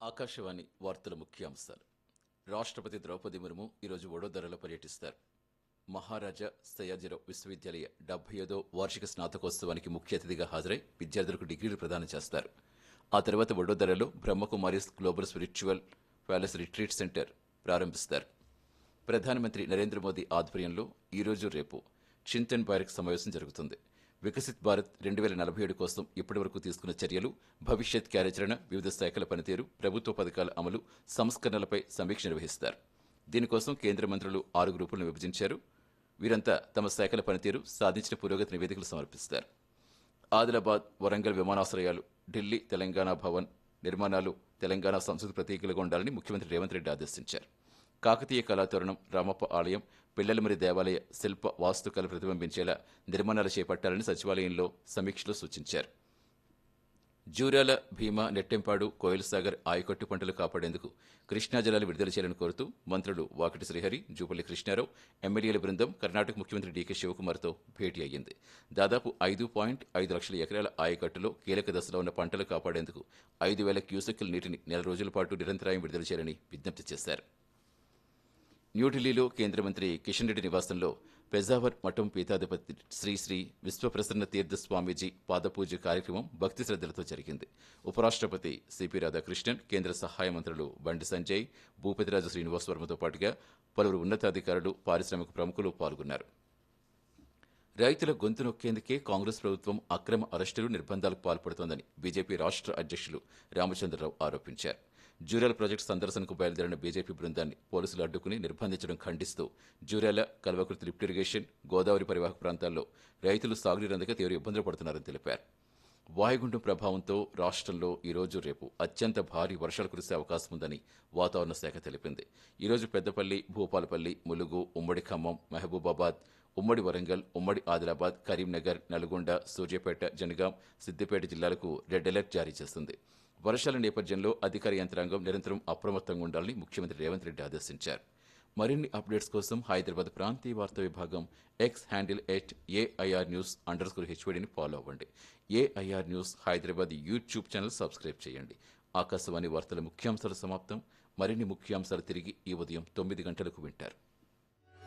ఆకాశవాణి వార్తల ముఖ్యాంశాలు రాష్ట్రపతి ద్రౌపది ముర్ము ఈరోజు వడోదరలో పర్యటిస్తారు మహారాజా సయాజిరావు విశ్వవిద్యాలయ డెబ్బై ఐదో వార్షిక స్నాతకోత్సవానికి ముఖ్య అతిథిగా హాజరై విద్యార్థులకు డిగ్రీలు ప్రదానం చేస్తారు ఆ తర్వాత వడోదరలో Brahmakumaris global spiritual palace retreat centre ప్రారంభిస్తారు ప్రధానమంత్రి నరేంద్ర మోదీ ఆధ్వర్యంలో ఈరోజు రేపు చింతన్ భారత్ సమావేశం జరుగుతుంది వికసిత్ భారత్ రెండు వేల నలభై ఏడు కోసం ఇప్పటివరకు తీసుకున్న చర్యలు భవిష్యత్ కార్యాచరణ వివిధ శాఖల పనితీరు ప్రభుత్వ పథకాల అమలు సంస్కరణలపై సమీక్ష నిర్వహిస్తారు దీనికోసం కేంద్ర మంత్రులు ఆరు గ్రూపులను విభజించారు వీరంతా తమ శాఖల పనితీరు సాధించిన పురోగతి నివేదికలు సమర్పిస్తారు ఆదిలాబాద్ వరంగల్ విమానాశ్రయాలు ఢిల్లీ తెలంగాణ భవన్ నిర్మాణాలు తెలంగాణ సంస్కృతి ప్రతీకలుగా ఉండాలని ముఖ్యమంత్రి రేవంత్ రెడ్డి ఆదేశించారు కాకతీయ కళాతోరణం రామప్ప ఆలయం పిల్లలమరి దేవాలయ శిల్ప వాస్తుకళ ప్రతిబింబించేలా నిర్మాణాలు చేపట్టాలని సచివాలయంలో సమీక్షలో సూచించారు జూరాల భీమా నెట్టెంపాడు కోయిలసాగర్ ఆయకట్టు పంటలు కాపాడేందుకు కృష్ణా జలాలు విడుదల చేయాలని కోరుతూ మంత్రులు వాకిటి శ్రీహరి జూపల్లి కృష్ణారావు ఎమ్మెల్యేల బృందం కర్ణాటక ముఖ్యమంత్రి డీకే శివకుమార్తో భేటీ అయ్యింది దాదాపు ఐదు పాయింట్ ఐదు లక్షల ఎకరాల ఆయకట్టులో కీలక దశలో ఉన్న పంటలు కాపాడేందుకు ఐదు వేల క్యూసెక్కుల నీటిని నెల రోజుల పాటు నిరంతరాయం విడుదల చేయాలని విజ్ఞప్తి చేశారు న్యూఢిల్లీలో కేంద్ర మంత్రి కిషన్ రెడ్డి నివాసంలో పెజావర్ మఠం పీఠాధిపతి శ్రీ శ్రీ విశ్వప్రసన్న తీర్థ స్వామీజీ పాదపూజ కార్యక్రమం భక్తి శ్రద్ధలతో జరిగింది ఉపరాష్ట్రపతి సిపి రాధాకృష్ణన్ కేంద్ర సహాయ మంత్రులు బండి సంజయ్ భూపతిరాజు శ్రీనివాస్ వర్మతో పాటుగా పలువురు ఉన్నతాధికారులు పారిశ్రామిక ప్రముఖులు పాల్గొన్నారు రైతుల గొంతు నొక్కేందుకే కాంగ్రెస్ ప్రభుత్వం అక్రమ అరెస్టులు నిర్బంధాలకు పాల్పడుతోందని బీజేపీ రాష్ట్ర అధ్యక్షులు రామచంద్రరావు ఆరోపించారు జూరాల ప్రాజెక్టు సందర్శనకు బయలుదేరిన బీజేపీ బృందాన్ని పోలీసులు అడ్డుకుని నిర్బంధించడం ఖండిస్తూ జూరాల కల్వకుర్తి లిఫ్ట్ ఇరిగేషన్ గోదావరి పరివాహక ప్రాంతాల్లో రైతులు సాగునీరు అందక తీవ్ర ఇబ్బందులు పడుతున్నారని తెలిపారు వాయుగుండం ప్రభావంతో రాష్ట్రంలో ఈరోజు రేపు అత్యంత భారీ వర్షాలు కురిసే అవకాశం ఉందని వాతావరణ శాఖ తెలిపింది ఈరోజు పెద్దపల్లి భూపాలపల్లి ములుగు ఉమ్మడి ఖమ్మం మహబూబాబాద్ ఉమ్మడి వరంగల్ ఉమ్మడి ఆదిలాబాద్ కరీంనగర్ నల్గొండ సూర్యాపేట జనగాం సిద్దిపేట జిల్లాలకు రెడ్ అలర్ట్ జారీ చేస్తుంది వర్షాల నేపథ్యంలో అధికార యంత్రాంగం నిరంతరం అప్రమత్తంగా ఉండాలని ముఖ్యమంత్రి రేవంత్ రెడ్డి ఆదేశించారు మరిన్ని అప్డేట్స్ కోసం హైదరాబాద్ ప్రాంతీయ వార్తా విభాగం X handle at AIR news underscore హెచ్వడిని ఫాలో అవ్వండి AIR news Hyderabad YouTube channel subscribe చేయండి ఆకాశవాణి వార్తల ముఖ్యాంశాలు సమాప్తం మరిన్ని ముఖ్యాంశాలు తిరిగి ఈ ఉదయం తొమ్మిది గంటలకు వింటారు